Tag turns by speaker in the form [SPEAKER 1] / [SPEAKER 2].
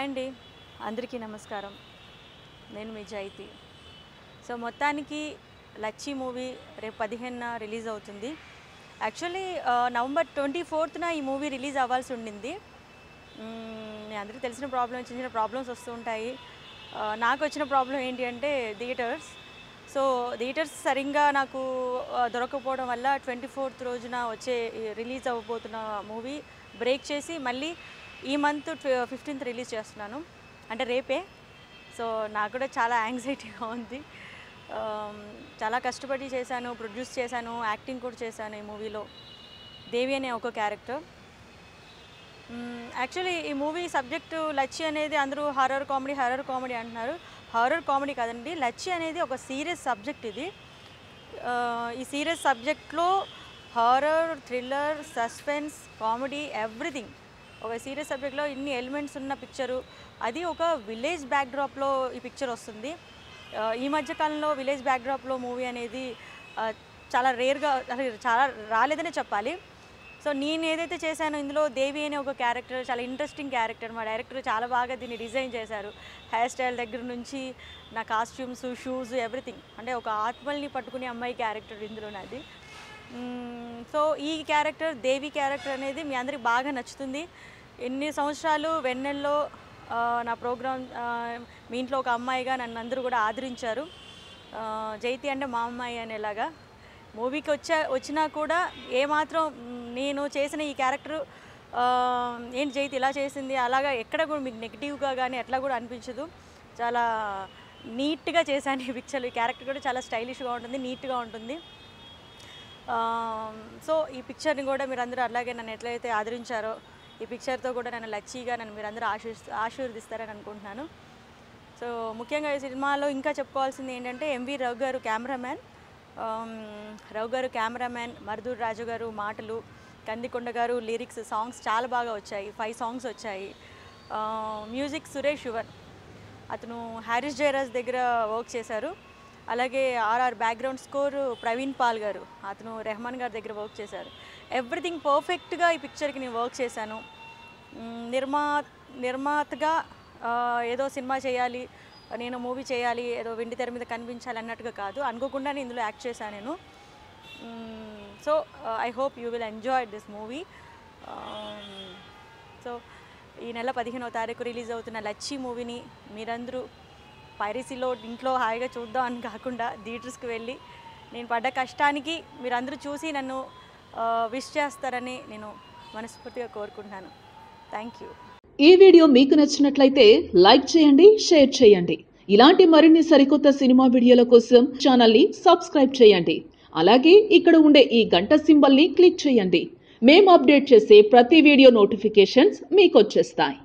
[SPEAKER 1] అండి అందరికీ నమస్కారం నేను మీ జైతి సో మొత్తానికి లచ్చి మూవీ రేపు పదిహేనున రిలీజ్ అవుతుంది యాక్చువల్లీ నవంబర్ ట్వంటీ ఫోర్త్న ఈ మూవీ రిలీజ్ అవ్వాల్సి ఉండింది మ్మ్, మీ అందరికీ తెలిసిన ప్రాబ్లం చిన్న చిన్న ప్రాబ్లమ్స్ వస్తూ ఉంటాయి ఆ, నాకు వచ్చిన ప్రాబ్లం ఏంటి అంటే థియేటర్స్ సో థియేటర్స్ సరిగ్గా నాకు ఆ, దొరకకపోవడం వల్ల ట్వంటీ ఫోర్త్ రోజున వచ్చే రిలీజ్ అవ్వబోతున్న మూవీ బ్రేక్ చేసి మళ్ళీ ఈ మంత్ ఫిఫ్టీన్త్ రిలీజ్ చేస్తున్నాను అంటే రేపే సో నాకు కూడా చాలా యాంగ్జైటీగా ఉంది ఆమ్, చాలా కష్టపడి చేశాను ప్రొడ్యూస్ చేశాను యాక్టింగ్ కూడా చేశాను ఈ మూవీలో దేవి అనే ఒక క్యారెక్టర్ యాక్చువల్లీ ఈ మూవీ సబ్జెక్టు లచ్చి అనేది అందరూ హర్రర్ కామెడీ హర్రర్ కామెడీ అంటున్నారు హర్రర్ కామెడీ కాదండి లచ్చి అనేది ఒక సీరియస్ సబ్జెక్ట్ ఇది ఆ, ఈ సీరియస్ సబ్జెక్ట్లో horror thriller suspense comedy everything ఒక సీరియస్ సబ్జెక్ట్లో ఇన్ని ఎలిమెంట్స్ ఉన్న పిక్చరు అది ఒక విలేజ్ బ్యాక్డ్రాప్లో ఈ పిక్చర్ వస్తుంది ఆ, ఈ మధ్య కాలంలో విలేజ్ బ్యాక్డ్రాప్లో మూవీ అనేది ఆ, చాలా రేర్గా అసలు చాలా రాలేదనే చెప్పాలి సో నేను ఏదైతే చేశానో ఇందులో దేవి అనే ఒక క్యారెక్టర్ చాలా ఇంట్రెస్టింగ్ క్యారెక్టర్ మా డైరెక్టర్ చాలా బాగా దీన్ని డిజైన్ చేశారు హెయిర్ స్టైల్ దగ్గర నుంచి నా కాస్ట్యూమ్స్ షూస్ ఎవ్రీథింగ్ అంటే ఒక ఆత్మల్ని పట్టుకునే అమ్మాయి క్యారెక్టర్ ఇందులో నాది మ్మ్, సో ఈ క్యారెక్టర్ దేవి క్యారెక్టర్ అనేది మీ అందరికి బాగా నచ్చుతుంది ఎన్ని సంవత్సరాలు వెన్నెల్లో ఆ, నా ప్రోగ్రామ్ ఆ, మీ ఇంట్లో ఒక అమ్మాయిగా నన్ను అందరూ కూడా ఆదరించారు ఆ, జైతి అంటే మా అమ్మాయి అనేలాగా మూవీకి వచ్చా వచ్చినా కూడా ఏమాత్రం మ్, నేను చేసిన ఈ క్యారెక్టర్ ఏంటి జైతి ఇలా చేసింది అలాగా ఎక్కడ కూడా మీకు నెగిటివ్గా కానీ ఎట్లా కూడా అనిపించదు చాలా నీట్గా చేశాను ఈ పిక్చర్ ఈ క్యారెక్టర్ కూడా చాలా స్టైలిష్గా ఉంటుంది నీట్గా ఉంటుంది సో ఈ పిక్చర్ని కూడా మీరు అందరూ అలాగే నన్ను ఎట్లయితే ఆదరించారో ఈ పిక్చర్తో కూడా నన్ను లచ్చిగా నన్ను మీరు అందరూ ఆశీర్ ఆశీర్వదిస్తారని అనుకుంటున్నాను సో ముఖ్యంగా ఈ సినిమాలో ఇంకా చెప్పుకోవాల్సింది ఏంటంటే ఎంవి రఘు గారు కెమెరామ్యాన్ రఘు గారు కెమెరామ్యాన్ మర్దూర్ రాజు గారు మాటలు కందికొండ గారు లిరిక్స్ సాంగ్స్ చాలా బాగా వచ్చాయి ఫైవ్ సాంగ్స్ వచ్చాయి ఆ, మ్యూజిక్ సురేష్ యువన్ అతను హ్యారిస్ జయరాజ్ దగ్గర వర్క్ చేశారు అలాగే RR background score Praveen Paul గారు అతను రెహమాన్ గారి దగ్గర వర్క్ చేశారు ఎవ్రీథింగ్ పర్ఫెక్ట్గా ఈ పిక్చర్కి నేను వర్క్ చేశాను మ్, నిర్మా నిర్మాతగా ఆ, ఏదో సినిమా చేయాలి నేను మూవీ చేయాలి ఏదో వెండి తెర మీద కనిపించాలి అన్నట్టుగా కాదు అనుకోకుండానే ఇందులో యాక్ట్ చేశాను నేను so I hope you will enjoy this movie so ఈ నెల పదిహేనవ తారీఖు రిలీజ్ అవుతున్న లచ్చి మూవీని మీరందరూ పైరసీలో ఇంట్లో హాయిగా చూద్దాం అని కాకుండా థియేటర్స్కి వెళ్ళి నేను పడ్డ కష్టానికి మీరందరూ చూసి నన్ను విష్ చేస్తారని నేను మనస్ఫూర్తిగా కోరుకుంటున్నాను థ్యాంక్ యూ
[SPEAKER 2] ఈ వీడియో మీకు నచ్చినట్లయితే లైక్ చేయండి షేర్ చేయండి ఇలాంటి మరిన్ని సరికొత్త సినిమా వీడియోల కోసం ఛానల్ని సబ్స్క్రైబ్ చేయండి అలాగే ఇక్కడ ఉండే ఈ గంట సింబల్ని క్లిక్ చేయండి మేము అప్డేట్ చేసే ప్రతి వీడియో నోటిఫికేషన్స్ మీకు వచ్చేస్తాయి